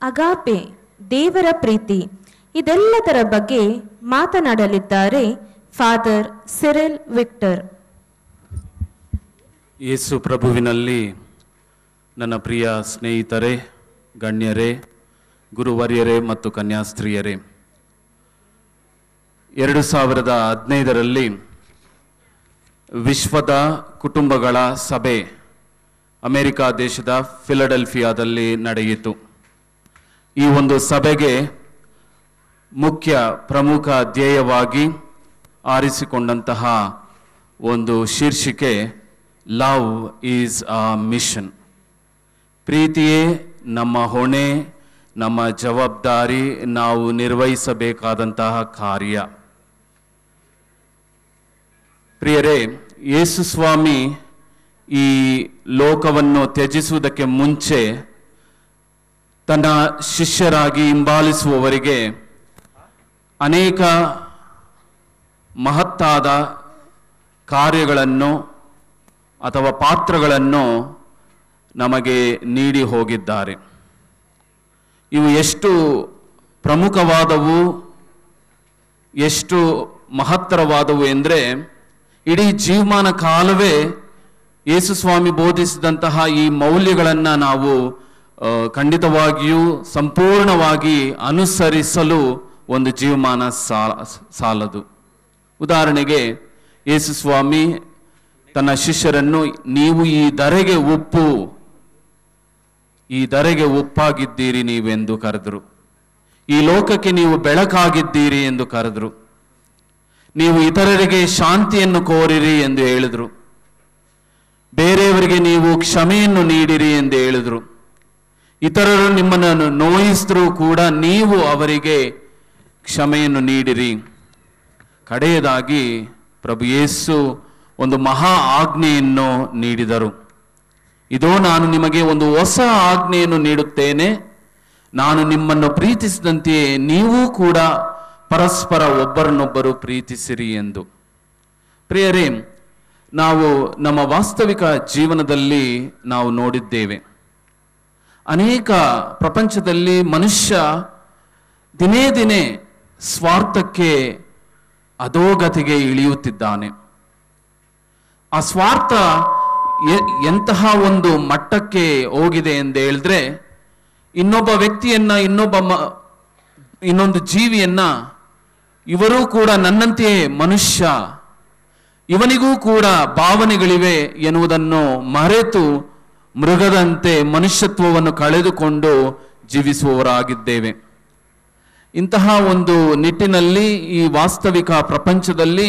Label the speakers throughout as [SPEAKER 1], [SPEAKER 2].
[SPEAKER 1] ಅಗಾಪೆ ದೇವರ ಪ್ರೀತಿ ಇದೆಲ್ಲದರ ಬಗ್ಗೆ ಮಾತನಾಡಲಿದ್ದಾರೆ ಫಾದರ್ ಸಿರಿಲ್ ವಿಕ್ಟರ್
[SPEAKER 2] ಯೇಸು ಪ್ರಭುವಿನಲ್ಲಿ ನನ್ನ ಪ್ರಿಯ ಸ್ನೇಹಿತರೇ ಗಣ್ಯರೇ ಗುರುವರ್ಯರೇ ಮತ್ತು ಕನ್ಯಾಸ್ತ್ರೀಯರೇ ಎರಡು ಸಾವಿರದ ಹದಿನೈದರಲ್ಲಿ ವಿಶ್ವದ ಕುಟುಂಬಗಳ ಸಭೆ ಅಮೆರಿಕ ದೇಶದ ಫಿಲಡೆಲ್ಫಿಯಾದಲ್ಲಿ ನಡೆಯಿತು ಈ ಒಂದು ಸಭೆಗೆ ಮುಖ್ಯ ಪ್ರಮುಖ ಧ್ಯೇಯವಾಗಿ ಆರಿಸಿಕೊಂಡಂತಹ ಒಂದು ಶೀರ್ಷಿಕೆ ಲವ್ ಈಸ್ ಅ ಮಿಷನ್ ಪ್ರೀತಿಯೇ ನಮ್ಮ ಹೊಣೆ ನಮ್ಮ ಜವಾಬ್ದಾರಿ ನಾವು ನಿರ್ವಹಿಸಬೇಕಾದಂತಹ ಕಾರ್ಯ ಪ್ರಿಯರೇ ಯೇಸು ಸ್ವಾಮಿ ಈ ಲೋಕವನ್ನು ತ್ಯಜಿಸುವುದಕ್ಕೆ ಮುಂಚೆ ತನ್ನ ಶಿಷ್ಯರಾಗಿ ಹಿಂಬಾಲಿಸುವವರಿಗೆ ಅನೇಕ ಮಹತ್ತಾದ ಕಾರ್ಯಗಳನ್ನು ಅಥವಾ ಪಾತ್ರಗಳನ್ನು ನಮಗೆ ನೀಡಿ ಹೋಗಿದ್ದಾರೆ ಇವು ಎಷ್ಟು ಪ್ರಮುಖವಾದವು ಎಷ್ಟು ಮಹತ್ತರವಾದವು ಎಂದರೆ ಇಡೀ ಜೀವಮಾನ ಕಾಲವೇ ಯೇಸು ಸ್ವಾಮಿ ಬೋಧಿಸಿದಂತಹ ಈ ಮೌಲ್ಯಗಳನ್ನು ನಾವು ಆ, ಖಂಡಿತವಾಗಿಯೂ ಸಂಪೂರ್ಣವಾಗಿ ಅನುಸರಿಸಲು ಒಂದು ಜೀವಮಾನ ಸಾ- ಸಾಲದು ಉದಾಹರಣೆಗೆ ಯೇಸು ಸ್ವಾಮಿ ತನ್ನ ಶಿಷ್ಯರನ್ನು ನೀವು ಈ ಧರೆಗೆ ಉಪ್ಪು ಈ ಧರೆಗೆ ಉಪ್ಪಾಗಿದ್ದೀರಿ ನೀವೆಂದು ಕರೆದರು ಈ ಲೋಕಕ್ಕೆ ನೀವು ಬೆಳಕಾಗಿದ್ದೀರಿ ಎಂದು ಕರೆದರು ನೀವು ಇತರರಿಗೆ ಶಾಂತಿಯನ್ನು ಕೋರಿರಿ ಎಂದು ಹೇಳಿದರು ಬೇರೆಯವರಿಗೆ ನೀವು ಕ್ಷಮೆಯನ್ನು ನೀಡಿರಿ ಎಂದು ಹೇಳಿದರು ಇತರರು ನಿಮ್ಮನ್ನು ನೋಯಿಸಿದ್ರೂ ಕೂಡ ನೀವು ಅವರಿಗೆ ಕ್ಷಮೆಯನ್ನು ನೀಡಿರಿ ಕಡೆಯದಾಗಿ ಪ್ರಭು ಯೇಸು ಒಂದು ಮಹಾ ಆಜ್ಞೆಯನ್ನು ನೀಡಿದರು ಇದೋ ನಾನು ನಿಮಗೆ ಒಂದು ಹೊಸ ಆಜ್ಞೆಯನ್ನು ನೀಡುತ್ತೇನೆ ನಾನು ನಿಮ್ಮನ್ನು ಪ್ರೀತಿಸಿದಂತೆಯೇ ನೀವೂ ಕೂಡ ಪರಸ್ಪರ ಒಬ್ಬರನ್ನೊಬ್ಬರು ಪ್ರೀತಿಸಿರಿ ಎಂದು ಪ್ರಿಯರೇ ನಾವು ನಮ್ಮ ವಾಸ್ತವಿಕ ಜೀವನದಲ್ಲಿ ನಾವು ನೋಡಿದ್ದೇವೆ ಅನೇಕ ಪ್ರಪಂಚದಲ್ಲಿ ಮನುಷ್ಯ ದಿನೇ ದಿನೇ ಸ್ವಾರ್ಥಕ್ಕೆ ಅಧೋಗತಿಗೆ ಇಳಿಯುತ್ತಿದ್ದಾನೆ ಆ ಸ್ವಾರ್ಥ ಎ- ಎಂತಹ ಒಂದು ಮಟ್ಟಕ್ಕೆ ಹೋಗಿದೆ ಎಂದು ಹೇಳಿದ್ರೆ ಇನ್ನೊಬ್ಬ ವ್ಯಕ್ತಿಯನ್ನ ಇನ್ನೊಬ್ಬ ಮ- ಇನ್ನೊಂದು ಜೀವಿಯನ್ನ ಇವರೂ ಕೂಡ ನನ್ನಂತೆಯೇ ಮನುಷ್ಯ ಇವನಿಗೂ ಕೂಡ ಭಾವನೆಗಳಿವೆ ಎನ್ನುವುದನ್ನು ಮರೆತು ಮೃಗದಂತೆ ಮನುಷ್ಯತ್ವವನ್ನು ಕಳೆದುಕೊಂಡು ಜೀವಿಸುವವರಾಗಿದ್ದೇವೆ ಇಂತಹ ಒಂದು ನಿಟ್ಟಿನಲ್ಲಿ ಈ ವಾಸ್ತವಿಕ ಪ್ರಪಂಚದಲ್ಲಿ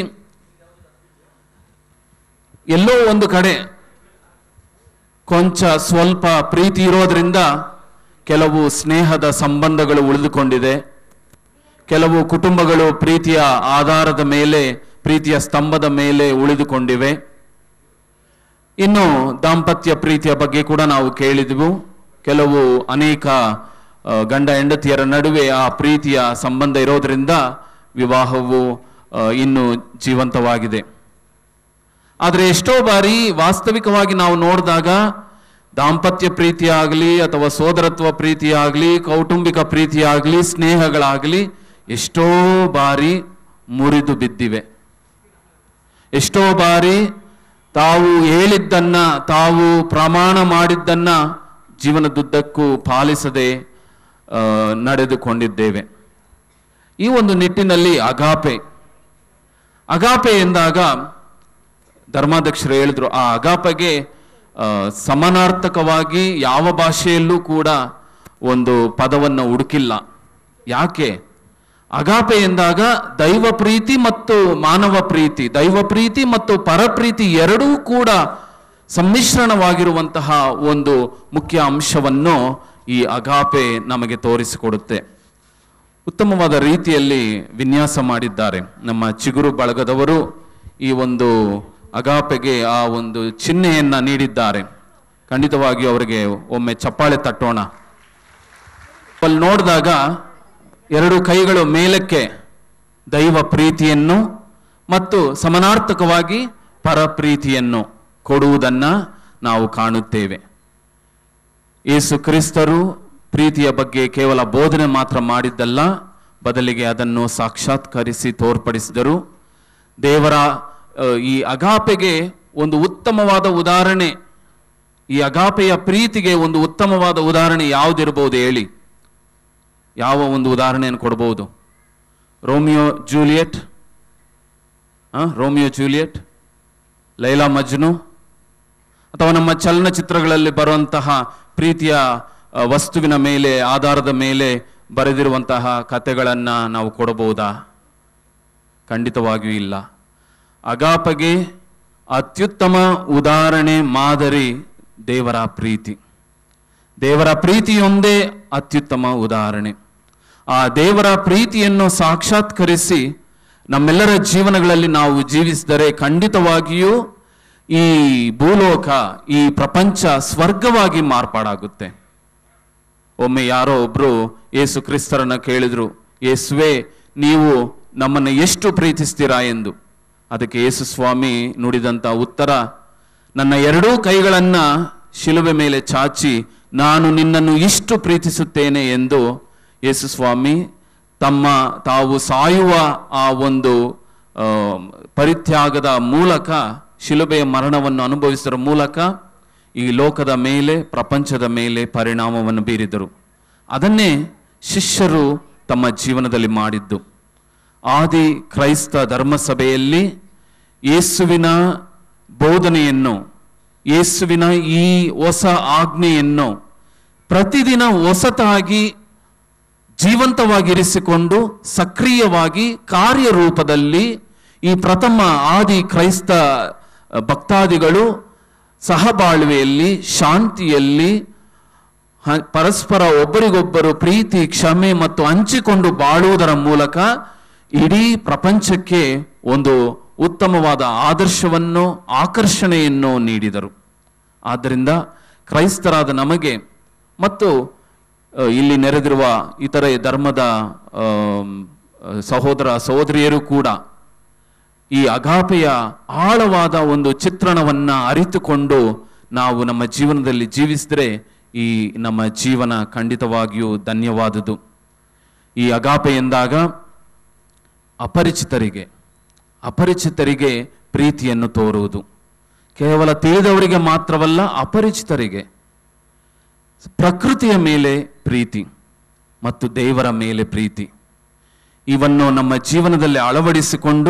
[SPEAKER 2] ಎಲ್ಲೋ ಒಂದು ಕಡೆ ಕೊಂಚ ಸ್ವಲ್ಪ ಪ್ರೀತಿ ಇರೋದ್ರಿಂದ ಕೆಲವು ಸ್ನೇಹದ ಸಂಬಂಧಗಳು ಉಳಿದುಕೊಂಡಿದೆ ಕೆಲವು ಕುಟುಂಬಗಳು ಪ್ರೀತಿಯ ಆಧಾರದ ಮೇಲೆ ಪ್ರೀತಿಯ ಸ್ತಂಭದ ಮೇಲೆ ಉಳಿದುಕೊಂಡಿವೆ ಇನ್ನು ದಾಂಪತ್ಯ ಪ್ರೀತಿಯ ಬಗ್ಗೆ ಕೂಡ ನಾವು ಕೇಳಿದೆವು ಕೆಲವು ಅನೇಕ ಆ, ಗಂಡ ಹೆಂಡತಿಯರ ನಡುವೆ ಆ ಪ್ರೀತಿಯ ಸಂಬಂಧ ಇರೋದ್ರಿಂದ ವಿವಾಹವು ಆ, ಇನ್ನು ಜೀವಂತವಾಗಿದೆ ಆದರೆ ಎಷ್ಟೋ ಬಾರಿ ವಾಸ್ತವಿಕವಾಗಿ ನಾವು ನೋಡಿದಾಗ ದಾಂಪತ್ಯ ಪ್ರೀತಿ ಆಗಲಿ ಅಥವಾ ಸೋದರತ್ವ ಪ್ರೀತಿ ಆಗಲಿ ಕೌಟುಂಬಿಕ ಪ್ರೀತಿ ಆಗಲಿ ಸ್ನೇಹಗಳಾಗಲಿ ಎಷ್ಟೋ ಬಾರಿ ಮುರಿದು ಬಿದ್ದಿವೆ ಎಷ್ಟೋ ಬಾರಿ ತಾವು ಹೇಳಿದ್ದನ್ನ ತಾವು ಪ್ರಮಾಣ ಮಾಡಿದ್ದನ್ನ ಜೀವನದುದ್ದಕ್ಕೂ ಪಾಲಿಸದೆ ಆ, ನಡೆದುಕೊಂಡಿದ್ದೇವೆ ಈ ಒಂದು ನಿಟ್ಟಿನಲ್ಲಿ ಅಗಾಪೆ ಅಗಾಪೆ ಎಂದಾಗ ಧರ್ಮಾಧ್ಯಕ್ಷರು ಹೇಳಿದ್ರು ಆ ಅಗಾಪೆಗೆ ಆ, ಸಮಾನಾರ್ಥಕವಾಗಿ ಯಾವ ಭಾಷೆಯಲ್ಲೂ ಕೂಡ ಒಂದು ಪದವನ್ನು ಹುಡುಕಿಲ್ಲ ಯಾಕೆ ಅಗಾಪೆ ಎಂದಾಗ ದೈವ ಪ್ರೀತಿ ಮತ್ತು ಮಾನವ ಪ್ರೀತಿ ದೈವ ಪ್ರೀತಿ ಮತ್ತು ಪರಪ್ರೀತಿ ಎರಡೂ ಕೂಡ ಸಮ್ಮಿಶ್ರಣವಾಗಿರುವಂತಹ ಒಂದು ಮುಖ್ಯ ಅಂಶವನ್ನು ಈ ಅಗಾಪೆ ನಮಗೆ ತೋರಿಸಿಕೊಡುತ್ತೆ ಉತ್ತಮವಾದ ರೀತಿಯಲ್ಲಿ ವಿನ್ಯಾಸ ಮಾಡಿದ್ದಾರೆ ನಮ್ಮ ಚಿಗುರು ಬಳಗದವರು ಈ ಒಂದು ಅಗಾಪೆಗೆ ಆ ಒಂದು ಚಿಹ್ನೆಯನ್ನ ನೀಡಿದ್ದಾರೆ ಖಂಡಿತವಾಗಿಯೂ ಅವರಿಗೆ ಒಮ್ಮೆ ಚಪ್ಪಾಳೆ ತಟ್ಟೋಣ ಅಲ್ಲಿ ನೋಡಿದಾಗ ಎರಡು ಕೈಗಳು ಮೇಲಕ್ಕೆ ದೈವ ಪ್ರೀತಿಯನ್ನು ಮತ್ತು ಸಮಾನಾರ್ಥಕವಾಗಿ ಪರಪ್ರೀತಿಯನ್ನು ಕೊಡುವುದನ್ನ ನಾವು ಕಾಣುತ್ತೇವೆ ಯೇಸು ಕ್ರಿಸ್ತರು ಪ್ರೀತಿಯ ಬಗ್ಗೆ ಕೇವಲ ಬೋಧನೆ ಮಾತ್ರ ಮಾಡಿದ್ದಲ್ಲ ಬದಲಿಗೆ ಅದನ್ನು ಸಾಕ್ಷಾತ್ಕರಿಸಿ ತೋರ್ಪಡಿಸಿದರು ದೇವರ ಆ, ಈ ಅಗಾಪೆಗೆ ಒಂದು ಉತ್ತಮವಾದ ಉದಾಹರಣೆ ಈ ಅಗಾಪೆಯ ಪ್ರೀತಿಗೆ ಒಂದು ಉತ್ತಮವಾದ ಉದಾಹರಣೆ ಯಾವುದಿರಬಹುದು ಹೇಳಿ ಯಾವ ಒಂದು ಉದಾಹರಣೆಯನ್ನು ಕೊಡಬಹುದು ರೋಮಿಯೋ ಜೂಲಿಯಟ್ ಆ, ರೋಮಿಯೋ ಜೂಲಿಯಟ್ ಲೈಲಾ ಮಜ್ನು ಅಥವಾ ನಮ್ಮ ಚಲನಚಿತ್ರಗಳಲ್ಲಿ ಬರುವಂತಹ ಪ್ರೀತಿಯ ಆ, ವಸ್ತುವಿನ ಮೇಲೆ ಆಧಾರದ ಮೇಲೆ ಬರೆದಿರುವಂತಹ ಕಥೆಗಳನ್ನ ನಾವು ಕೊಡಬಹುದಾ ಖಂಡಿತವಾಗಿಯೂ ಇಲ್ಲ ಅಗಾಪಗೆ ಅತ್ಯುತ್ತಮ ಉದಾಹರಣೆ ಮಾದರಿ ದೇವರ ಪ್ರೀತಿ ದೇವರ ಪ್ರೀತಿಯೊಂದೇ ಅತ್ಯುತ್ತಮ ಉದಾಹರಣೆ ಆ ದೇವರ ಪ್ರೀತಿಯನ್ನು ಸಾಕ್ಷಾತ್ಕರಿಸಿ ನಮ್ಮೆಲ್ಲರ ಜೀವನಗಳಲ್ಲಿ ನಾವು ಜೀವಿಸಿದರೆ ಖಂಡಿತವಾಗಿಯೂ ಈ ಭೂಲೋಕ ಈ ಪ್ರಪಂಚ ಸ್ವರ್ಗವಾಗಿ ಮಾರ್ಪಾಡಾಗುತ್ತೆ ಒಮ್ಮೆ ಯಾರೋ ಒಬ್ರು ಯೇಸು ಕ್ರಿಸ್ತರನ್ನ ಕೇಳಿದ್ರು ಯೇಸುವೆ ನೀವು ನಮ್ಮನ್ನು ಎಷ್ಟು ಪ್ರೀತಿಸ್ತೀರಾ ಎಂದು ಅದಕ್ಕೆ ಯೇಸು ಸ್ವಾಮಿ ನುಡಿದಂತ ಉತ್ತರ ನನ್ನ ಎರಡೂ ಕೈಗಳನ್ನ ಶಿಲುಬೆ ಮೇಲೆ ಚಾಚಿ ನಾನು ನಿನ್ನನ್ನು ಇಷ್ಟು ಪ್ರೀತಿಸುತ್ತೇನೆ ಎಂದು ಯೇಸು ಸ್ವಾಮಿ ತಮ್ಮ ತಾವು ಸಾಯುವ ಆ ಒಂದು ಆ, ಪರಿತ್ಯಾಗದ ಮೂಲಕ ಶಿಲುಬೆಯ ಮರಣವನ್ನು ಅನುಭವಿಸುವ ಮೂಲಕ ಈ ಲೋಕದ ಮೇಲೆ ಪ್ರಪಂಚದ ಮೇಲೆ ಪರಿಣಾಮವನ್ನು ಬೀರಿದರು ಅದನ್ನೇ ಶಿಷ್ಯರು ತಮ್ಮ ಜೀವನದಲ್ಲಿ ಮಾಡಿದ್ದು ಆದಿ ಕ್ರೈಸ್ತ ಧರ್ಮಸಭೆಯಲ್ಲಿ ಯೇಸುವಿನ ಬೋಧನೆಯನ್ನು ಯೇಸುವಿನ ಈ ಹೊಸ ಆಜ್ಞೆಯನ್ನು ಪ್ರತಿದಿನ ಹೊಸತಾಗಿ ಜೀವಂತವಾಗಿರಿಸಿಕೊಂಡು ಸಕ್ರಿಯವಾಗಿ ಕಾರ್ಯರೂಪದಲ್ಲಿ ಈ ಪ್ರಥಮ ಆದಿ ಕ್ರೈಸ್ತ ಭಕ್ತಾದಿಗಳು ಸಹಬಾಳ್ವೆಯಲ್ಲಿ ಶಾಂತಿಯಲ್ಲಿ ಹ- ಪರಸ್ಪರ ಒಬ್ಬರಿಗೊಬ್ಬರು ಪ್ರೀತಿ ಕ್ಷಮೆ ಮತ್ತು ಹಂಚಿಕೊಂಡು ಬಾಳುವುದರ ಮೂಲಕ ಇಡೀ ಪ್ರಪಂಚಕ್ಕೆ ಒಂದು ಉತ್ತಮವಾದ ಆದರ್ಶವನ್ನು ಆಕರ್ಷಣೆಯನ್ನು ನೀಡಿದರು ಆದ್ದರಿಂದ ಕ್ರೈಸ್ತರಾದ ನಮಗೆ ಮತ್ತು ಆ, ಇಲ್ಲಿ ನೆರೆದಿರುವ ಇತರೆ ಧರ್ಮದ ಆಮ್, ಸಹೋದರ ಸಹೋದರಿಯರು ಕೂಡ ಈ ಅಗಾಪೆಯ ಆಳವಾದ ಒಂದು ಚಿತ್ರಣವನ್ನ ಅರಿತುಕೊಂಡು ನಾವು ನಮ್ಮ ಜೀವನದಲ್ಲಿ ಜೀವಿಸಿದ್ರೆ ಈ ನಮ್ಮ ಜೀವನ ಖಂಡಿತವಾಗಿಯೂ ಧನ್ಯವಾದುದು ಈ ಅಗಾಪೆ ಎಂದಾಗ ಅಪರಿಚಿತರಿಗೆ ಅಪರಿಚಿತರಿಗೆ ಪ್ರೀತಿಯನ್ನು ತೋರುವುದು ಕೇವಲ ತಿಳಿದವರಿಗೆ ಮಾತ್ರವಲ್ಲ ಅಪರಿಚಿತರಿಗೆ ಪ್ರಕೃತಿಯ ಮೇಲೆ ಪ್ರೀತಿ ಮತ್ತು ದೇವರ ಮೇಲೆ ಪ್ರೀತಿ ಇವನ್ನು ನಮ್ಮ ಜೀವನದಲ್ಲಿ ಅಳವಡಿಸಿಕೊಂಡು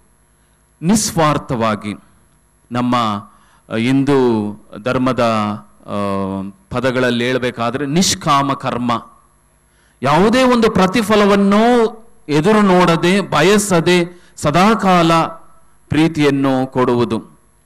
[SPEAKER 2] ನಿಸ್ವಾರ್ಥವಾಗಿ ನಮ್ಮ ಅ, ಹಿಂದೂ ಧರ್ಮದ ಆ, ಪದಗಳಲ್ಲಿ ಹೇಳಬೇಕಾದ್ರೆ ನಿಷ್ಕಾಮ ಕರ್ಮ ಯಾವುದೇ ಒಂದು ಪ್ರತಿಫಲವನ್ನು ಎದುರು ನೋಡದೆ ಬಯಸದೆ ಸದಾಕಾಲ ಪ್ರೀತಿಯನ್ನು ಕೊಡುವುದು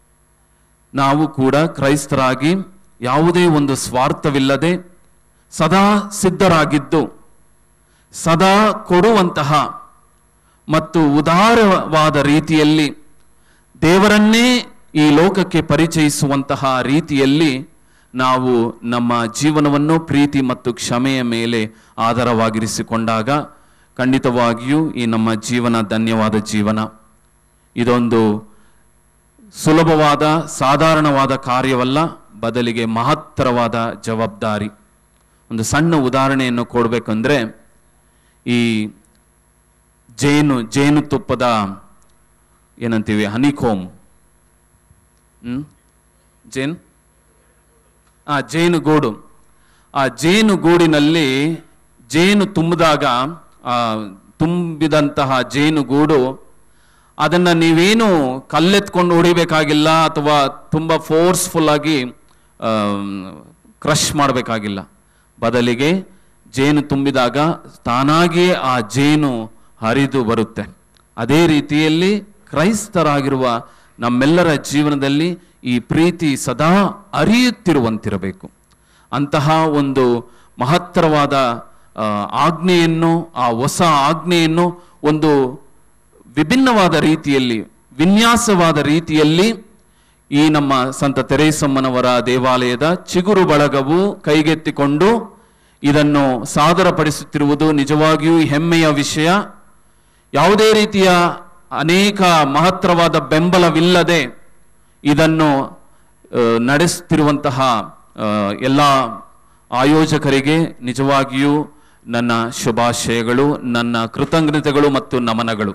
[SPEAKER 2] ನಾವು ಕೂಡ ಕ್ರೈಸ್ತರಾಗಿ ಯಾವುದೇ ಒಂದು ಸ್ವಾರ್ಥವಿಲ್ಲದೆ ಸದಾ ಸಿದ್ಧರಾಗಿದ್ದು ಸದಾ ಕೊಡುವಂತಹ ಮತ್ತು ಉದಾರವಾದ ರೀತಿಯಲ್ಲಿ ದೇವರನ್ನೇ ಈ ಲೋಕಕ್ಕೆ ಪರಿಚಯಿಸುವಂತಹ ರೀತಿಯಲ್ಲಿ ನಾವು ನಮ್ಮ ಜೀವನವನ್ನು ಪ್ರೀತಿ ಮತ್ತು ಕ್ಷಮೆಯ ಮೇಲೆ ಆಧಾರವಾಗಿರಿಸಿಕೊಂಡಾಗ ಖಂಡಿತವಾಗಿಯೂ ಈ ನಮ್ಮ ಜೀವನ ಧನ್ಯವಾದ ಜೀವನ ಇದೊಂದು ಸುಲಭವಾದ ಸಾಧಾರಣವಾದ ಕಾರ್ಯವಲ್ಲ ಬದಲಿಗೆ ಮಹತ್ತರವಾದ ಜವಾಬ್ದಾರಿ ಒಂದು ಸಣ್ಣ ಉದಾಹರಣೆಯನ್ನು ಕೊಡಬೇಕಂದ್ರೆ ಈ ಜೇನು ಜೇನುತುಪ್ಪದ ಏನಂತೀವಿ ಹನಿಕೋಮ್ ಹ್ಮ್ ಜೇನು ಆ ಜೇನುಗೂಡು ಆ ಜೇನುಗೂಡಿನಲ್ಲಿ ಜೇನು ತುಂಬಿದಾಗ ಆ ತುಂಬಿದಂತಹ ಜೇನುಗೂಡು ಅದನ್ನ ನೀವೇನು ಕಲ್ಲೆತ್ಕೊಂಡು ಹೊಡಿಬೇಕಾಗಿಲ್ಲ ಅಥವಾ ತುಂಬಾ ಫೋರ್ಸ್ಫುಲ್ ಆಗಿ ಕ್ರಶ್ ಮಾಡಬೇಕಾಗಿಲ್ಲ ಬದಲಿಗೆ ಜೇನು ತುಂಬಿದಾಗ ತಾನಾಗಿಯೇ ಆ ಜೇನು ಹರಿದು ಬರುತ್ತೆ ಅದೇ ರೀತಿಯಲ್ಲಿ ಕ್ರೈಸ್ತರಾಗಿರುವ ನಮ್ಮೆಲ್ಲರ ಜೀವನದಲ್ಲಿ ಈ ಪ್ರೀತಿ ಸದಾ ಹರಿಯುತ್ತಿರುವಂತಿರಬೇಕು ಅಂತಹ ಒಂದು ಮಹತ್ತರವಾದ ಆ, ಆಜ್ಞೆಯನ್ನು ಆ ಹೊಸ ಆಜ್ಞೆಯನ್ನು ಒಂದು ವಿಭಿನ್ನವಾದ ರೀತಿಯಲ್ಲಿ ವಿನ್ಯಾಸವಾದ ರೀತಿಯಲ್ಲಿ ಈ ನಮ್ಮ ಸಂತ ತೆರೇಸಮ್ಮನವರ ದೇವಾಲಯದ ಚಿಗುರು ಬಳಗವು ಕೈಗೆತ್ತಿಕೊಂಡು ಇದನ್ನು ಸಾದರಪಡಿಸುತ್ತಿರುವುದು ನಿಜವಾಗಿಯೂ ಹೆಮ್ಮೆಯ ವಿಷಯ ಯಾವುದೇ ರೀತಿಯ ಅನೇಕ ಮಹತ್ತರವಾದ ಬೆಂಬಲವಿಲ್ಲದೆ ಇದನ್ನು ಆ, ನಡೆಸುತ್ತಿರುವಂತಹ ಆ, ಎಲ್ಲ ಆಯೋಜಕರಿಗೆ ನಿಜವಾಗಿಯೂ ನನ್ನ ಶುಭಾಶಯಗಳು ನನ್ನ ಕೃತಜ್ಞತೆಗಳು ಮತ್ತು ನಮನಗಳು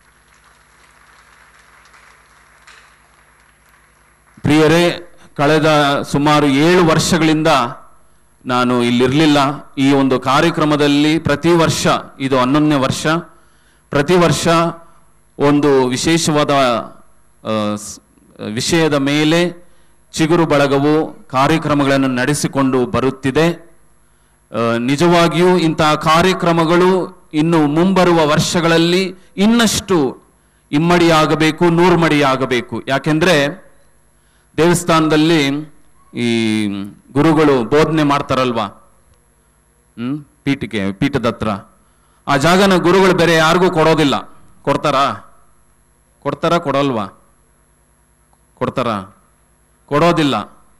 [SPEAKER 2] ಪ್ರಿಯರೇ ಕಳೆದ ಸುಮಾರು ಏಳು ವರ್ಷಗಳಿಂದ ನಾನು ಇಲ್ಲಿರಲಿಲ್ಲ ಈ ಒಂದು ಕಾರ್ಯಕ್ರಮದಲ್ಲಿ ಪ್ರತಿ ವರ್ಷ ಇದು ಹನ್ನೊಂದನೇ ವರ್ಷ ಪ್ರತಿ ವರ್ಷ ಒಂದು ವಿಶೇಷವಾದ ಆ, ಸ್- ವಿಷಯದ ಮೇಲೆ ಚಿಗುರು ಬಳಗವು ಕಾರ್ಯಕ್ರಮಗಳನ್ನು ನಡೆಸಿಕೊಂಡು ಬರುತ್ತಿದೆ ಆ, ನಿಜವಾಗಿಯೂ ಇಂತಹ ಕಾರ್ಯಕ್ರಮಗಳು ಇನ್ನು ಮುಂಬರುವ ವರ್ಷಗಳಲ್ಲಿ ಇನ್ನಷ್ಟು ಇಮ್ಮಡಿಯಾಗಬೇಕು ನೂರ್ಮಡಿಯಾಗಬೇಕು ಯಾಕೆಂದ್ರೆ ದೇವಸ್ಥಾನದಲ್ಲಿ ಈ ಗುರುಗಳು ಬೋಧನೆ ಮಾಡ್ತಾರಲ್ವಾ ಹ್ಮ್ ಪೀಠಕ್ಕೆ ಪೀಠದ ಹತ್ರ ಆ ಜಾಗನ ಗುರುಗಳು ಬೇರೆ ಯಾರಿಗೂ ಕೊಡೋದಿಲ್ಲ ಕೊಡ್ತಾರಾ ಕೊಡ್ತಾರಾ ಕೊಡಲ್ವಾ ಕೊಡ್ತಾರಾ ಕೊಡೋದಿಲ್ಲ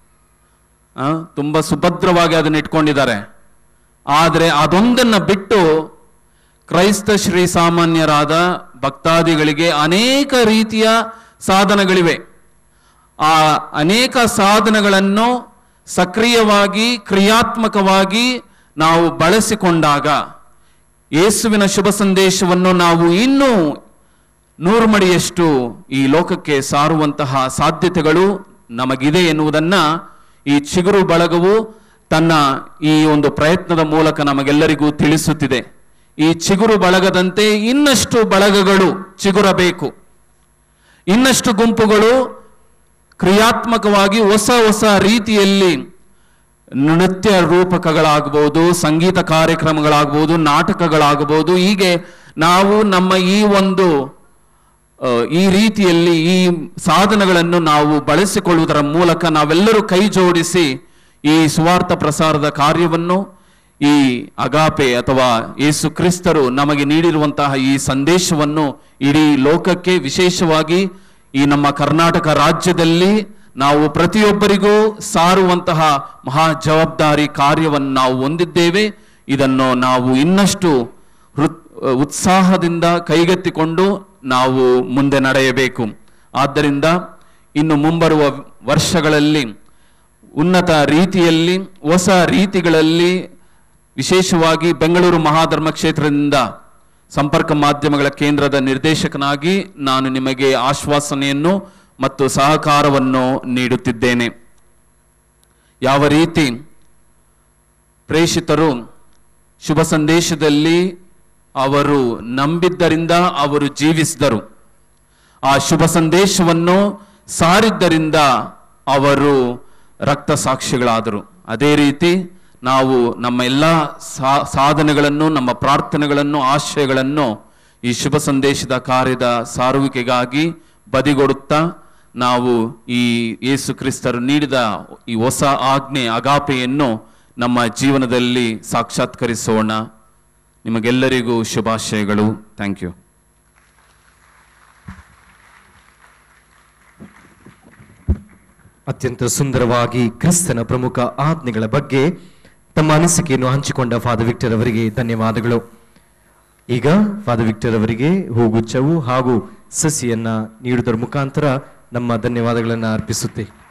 [SPEAKER 2] ಆ, ತುಂಬಾ ಸುಭದ್ರವಾಗಿ ಅದನ್ನ ಇಟ್ಕೊಂಡಿದ್ದಾರೆ ಆದರೆ ಅದೊಂದನ್ನ ಬಿಟ್ಟು ಕ್ರೈಸ್ತ ಶ್ರೀ ಸಾಮಾನ್ಯರಾದ ಭಕ್ತಾದಿಗಳಿಗೆ ಅನೇಕ ರೀತಿಯ ಸಾಧನಗಳಿವೆ ಆ ಅನೇಕ ಸಾಧನಗಳನ್ನು ಸಕ್ರಿಯವಾಗಿ ಕ್ರಿಯಾತ್ಮಕವಾಗಿ ನಾವು ಬಳಸಿಕೊಂಡಾಗ ಯೇಸುವಿನ ಶುಭ ಸಂದೇಶವನ್ನು ನಾವು ಇನ್ನೂ ನೂರು ಮಡಿಯಷ್ಟು ಈ ಲೋಕಕ್ಕೆ ಸಾರುವಂತಹ ಸಾಧ್ಯತೆಗಳು ನಮಗಿದೆ ಎನ್ನುವುದನ್ನ ಈ ಚಿಗುರು ಬಳಗವು ತನ್ನ ಈ ಒಂದು ಪ್ರಯತ್ನದ ಮೂಲಕ ನಮಗೆಲ್ಲರಿಗೂ ತಿಳಿಸುತ್ತಿದೆ ಈ ಚಿಗುರು ಬಳಗದಂತೆ ಇನ್ನಷ್ಟು ಬಳಗಗಳು ಚಿಗುರಬೇಕು ಇನ್ನಷ್ಟು ಗುಂಪುಗಳು ಕ್ರಿಯಾತ್ಮಕವಾಗಿ ಹೊಸ ಹೊಸ ರೀತಿಯಲ್ಲಿ ನೃತ್ಯ ರೂಪಕಗಳಾಗಬಹುದು ಸಂಗೀತ ಕಾರ್ಯಕ್ರಮಗಳಾಗಬಹುದು ನಾಟಕಗಳಾಗಬಹುದು ಹೀಗೆ ನಾವು ನಮ್ಮ ಈ ಒಂದು ಆ, ಈ ರೀತಿಯಲ್ಲಿ ಈ ಸಾಧನಗಳನ್ನು ನಾವು ಬಳಸಿಕೊಳ್ಳುವುದರ ಮೂಲಕ ನಾವೆಲ್ಲರೂ ಕೈ ಜೋಡಿಸಿ ಈ ಸುವಾರ್ಥ ಪ್ರಸಾರದ ಕಾರ್ಯವನ್ನು ಈ ಅಗಾಪೆ ಅಥವಾ ಯೇಸು ಕ್ರಿಸ್ತರು ನಮಗೆ ನೀಡಿರುವಂತಹ ಈ ಸಂದೇಶವನ್ನು ಇಡೀ ಲೋಕಕ್ಕೆ ವಿಶೇಷವಾಗಿ ಈ ನಮ್ಮ ಕರ್ನಾಟಕ ರಾಜ್ಯದಲ್ಲಿ ನಾವು ಪ್ರತಿಯೊಬ್ಬರಿಗೂ ಸಾರುವಂತಹ ಮಹಾ ಜವಾಬ್ದಾರಿ ಕಾರ್ಯವನ್ನು ನಾವು ಹೊಂದಿದ್ದೇವೆ ಇದನ್ನು ನಾವು ಇನ್ನಷ್ಟು ಹೃತ್ ಉತ್ಸಾಹದಿಂದ ಕೈಗೆತ್ತಿಕೊಂಡು ನಾವು ಮುಂದೆ ನಡೆಯಬೇಕು ಆದ್ದರಿಂದ ಇನ್ನು ಮುಂಬರುವ ವರ್ಷಗಳಲ್ಲಿ ಉನ್ನತ ರೀತಿಯಲ್ಲಿ ಹೊಸ ರೀತಿಗಳಲ್ಲಿ ವಿಶೇಷವಾಗಿ ಬೆಂಗಳೂರು ಮಹಾಧರ್ಮ ಕ್ಷೇತ್ರದಿಂದ ಸಂಪರ್ಕ ಮಾಧ್ಯಮಗಳ ಕೇಂದ್ರದ ನಿರ್ದೇಶಕನಾಗಿ ನಾನು ನಿಮಗೆ ಆಶ್ವಾಸನೆಯನ್ನು ಮತ್ತು ಸಹಕಾರವನ್ನು ನೀಡುತ್ತಿದ್ದೇನೆ ಯಾವ ರೀತಿ ಪ್ರೇಷಿತರು ಶುಭ ಸಂದೇಶದಲ್ಲಿ ಅವರು ನಂಬಿದ್ದರಿಂದ ಅವರು ಜೀವಿಸಿದರು ಆ ಶುಭ ಸಂದೇಶವನ್ನು ಸಾರಿದ್ದರಿಂದ ಅವರು ರಕ್ತ ಸಾಕ್ಷಿಗಳಾದರು ಅದೇ ರೀತಿ ನಾವು ನಮ್ಮ ಎಲ್ಲ ಸಾ- ಸಾಧನೆಗಳನ್ನು ನಮ್ಮ ಪ್ರಾರ್ಥನೆಗಳನ್ನು ಆಶಯಗಳನ್ನು ಈ ಶುಭ ಸಂದೇಶದ ಕಾರ್ಯದ ಸಾರುವಿಕೆಗಾಗಿ ಬದಿಗೊಡುತ್ತಾ ನಾವು ಈ ಯೇಸು ಕ್ರಿಸ್ತರು ನೀಡಿದ ಈ ಹೊಸ ಆಜ್ಞೆ ಅಗಾಪೆಯನ್ನು ನಮ್ಮ ಜೀವನದಲ್ಲಿ ಸಾಕ್ಷಾತ್ಕರಿಸೋಣ ನಿಮಗೆಲ್ಲರಿಗೂ ಶುಭಾಶಯಗಳು ಥ್ಯಾಂಕ್ ಯು
[SPEAKER 3] ಅತ್ಯಂತ ಸುಂದರವಾಗಿ ಕ್ರಿಸ್ತನ ಪ್ರಮುಖ ಆಜ್ಞೆಗಳ ಬಗ್ಗೆ ತಮ್ಮ ಅನಿಸಿಕೆಯನ್ನು ಹಂಚಿಕೊಂಡ ಫಾದರ್ ವಿಕ್ಟರ್ ಅವರಿಗೆ ಧನ್ಯವಾದಗಳು ಈಗ ಫಾದರ್ ವಿಕ್ಟರ್ ಅವರಿಗೆ ಹೂಗುಚ್ಛವು ಹಾಗೂ ಸಸಿಯನ್ನ ನೀಡುವುದರ ಮುಖಾಂತರ ನಮ್ಮ ಧನ್ಯವಾದಗಳನ್ನು ಅರ್ಪಿಸುತ್ತೇವೆ